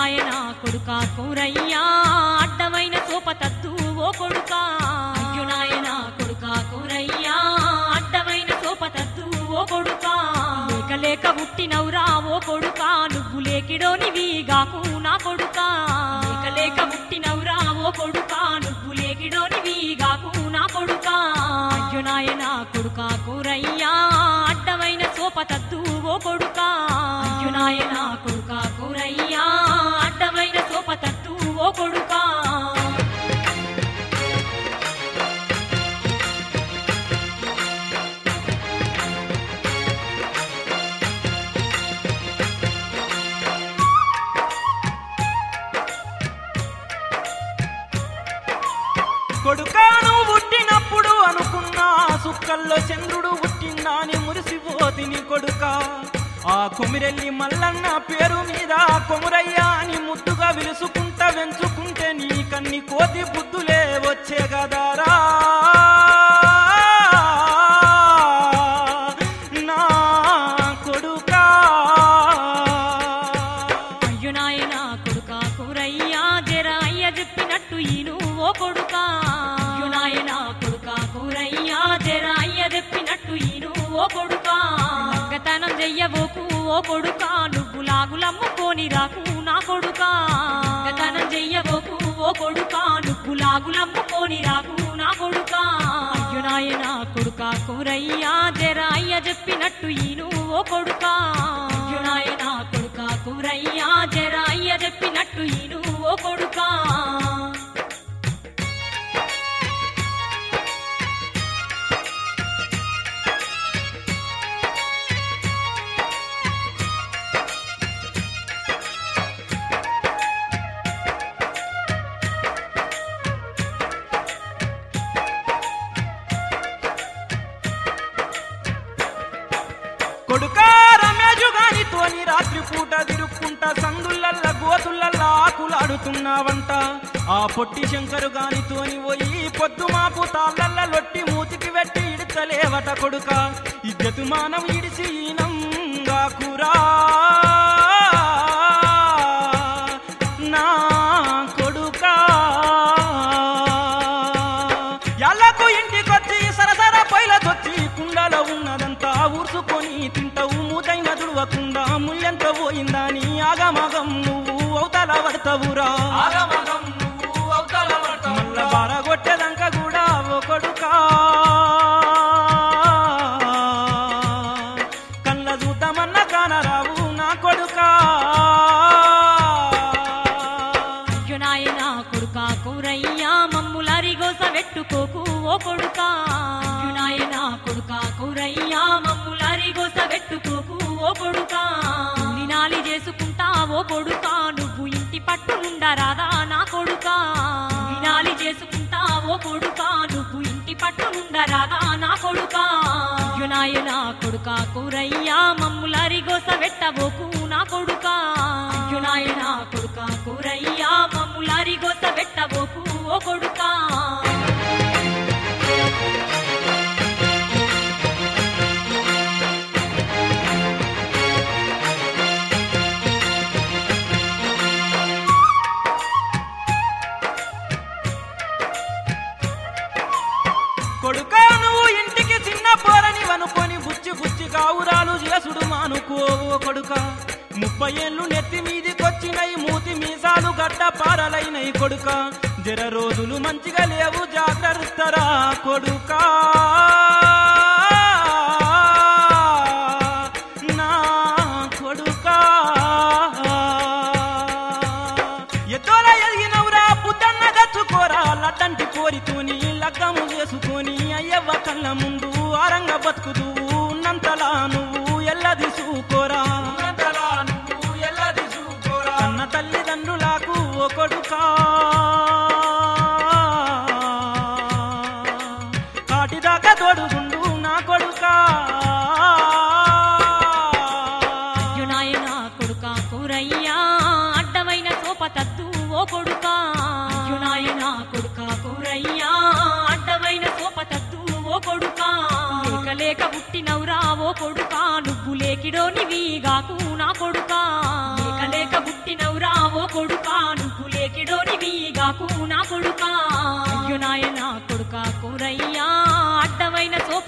అయ్యునాయన కొడుక కూరయ్యా అడ్డమైన సోపతద్దు ఓ కొడుక అయ్యునాయన కొడుక కూరయ్యా అడ్డమైన సోపతద్దు ఓ కొడుక లేక లేక పుట్టినవురా ఓ కొడుక నువ్వు లేకిడోనివి గాకు నా కొడుక లేక లేక పుట్టినవురా ఓ కొడుక నువ్వు లేకిడోనివి గాకు నా కొడుక అయ్యునాయన కొడుక కూరయ్యా అడ్డమైన సోపతద్దు ఓ కొడుక అయ్యునాయన కొడుక కూరయ్యా అడ్డమైన సోపతద్దు ఓ కొడుకా కొడుకాను పుట్టినప్పుడు అనుకున్నా సుక్కల్లో చంద్రుడు పుట్టిందా అని మురిసిపోతిని కొడుక ఆ కొమిరెల్లి మల్లన్న పేరు మీద కొమురయ్య అని ముద్దుగా విలుసుకుంటా వెంచుకుంటే నీ కన్ని కోతి బుద్ధులే వచ్చే గదారా నా కొడుకా అయ్యునాయన కొడుక కూరయ్యా జర అయ్య చెప్పినట్టు ఈను ఓ కొడుక అయ్యునాయన కొడుక కూరయ్యా జర అయ్య చెప్పినట్టు ఈను ఓ కొడుక గతనం చెయ్యబోకు ఓ కొడుక నువ్వు లాగులమ్ముకోని రాకు నా కొడుక గతనం చెయ్యబోకు ఓ కొడుక నువ్వు లాగులమ్ముకోని రాకు నా కొడుక అయ్యునాయన కొడుక కూరయ్యా జర అయ్య చెప్పినట్టు ఈను ఓ కొడుక అయ్యునాయన కొడుక కూరయ్యా జర అయ్య చెప్పినట్టు ఈను ఓ కొడుకా కొడుకా రమేజు గాని తోని రాత్రి పూట తిరుక్కుంటా సందులల్ల గోతులల్ల ఆకులాడుతున్నావంట ఆ పొట్టి శంకరు గాని తోని పోయి పొద్దు మాపు తాళ్ళల్ల లొట్టి మూతికి వెట్టి ఇడతలేవట కొడుక ఇద్దతు మానం ఇడిసి ఈనంగా కూరా నా కొడుకా ఎల్లకు ఇంటికొచ్చి సరసర పొయ్యిలతొచ్చి కుండలో ఉన్నదంతా ఊర్చుకొని తింటావు మూతైన దుడవకుండా ముళ్ళెంత పోయిందా నీ ఆగమగం నువ్వు అవతల పడతావురా మల్ల బారగొట్టేదంక కూడా ఓ కొడుకా కళ్ళ చూద్దామన్న కానరావు నా కొడుకా అయ్యునాయన కొడుక కూరయ్యా మమ్ములరిగోస వెట్టుకోకు ఓ కొడుక అయ్యునాయన కొడుక కూరయ్యా మమ్ములరిగోస వెట్టుకోకు ఓ కొడుక నాలి చేసుకుంటా ఓ కొడుక నువ్వు ఇంటి పట్టు ఉండరాదా నా కొడుక నాలి చేసుకుంటా ఓ కొడుక నువ్వు ఇంటి పట్టు ఉండరాదా నా కొడుక అయ్యునాయన కొడుక కూరయ్యా మమ్ములరిగోస వెట్టబోకు నా కొడుక అయ్యునాయన కొడుక కూరయ్యా మమ్ములరిగోస వెట్టబోకు ఓ కొడుకా కొడుకా నువ్వు ఇంటికి చిన్న పోరని అనుకొని బుచ్చి బుచ్చి కావురాలు చేసుడు మానుకోవు కొడుక ముప్పై ఏళ్ళు నెత్తి మీదికొచ్చినయి మూతి మీసాలు గడ్డ పారలైనయి కొడుక జర రోజులు మంచిగా లేవు జాగ్రత్తరా కొడుకా నా కొడుకా ఎద్దోల ఎదిగినవురా పుద్దన్న దచ్చుకోరా లడ్డంటి కోరితోని లగ్గము చేసుకొని అయ్యవ్వ కళ్ళ ముందు ఆరంగ బతుకుదు ఉన్నంతలా నువ్వు ఎల్లది చూకోరా కన్న తల్లిదండ్రులకు ఓ కొడుకా కాటిదాకా తోడుగుండు నా కొడుకా యునాయన కొడుక కూరయ్యా అడ్డమైన సోపతద్దు ఓ కొడుక యునాయన కొడుక కూరయ్యా అడ్డమైన సోపతద్దు ఓ కొడుక లేక లేక పుట్టినవురా ఓ కొడుక నువ్వు లేకిడోనివి గాకు నా కొడుక లేక లేక పుట్టినవురా ఓ కొడుక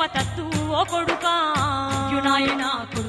తత్తు ఓ కొడుకా యునాయన కొడుకా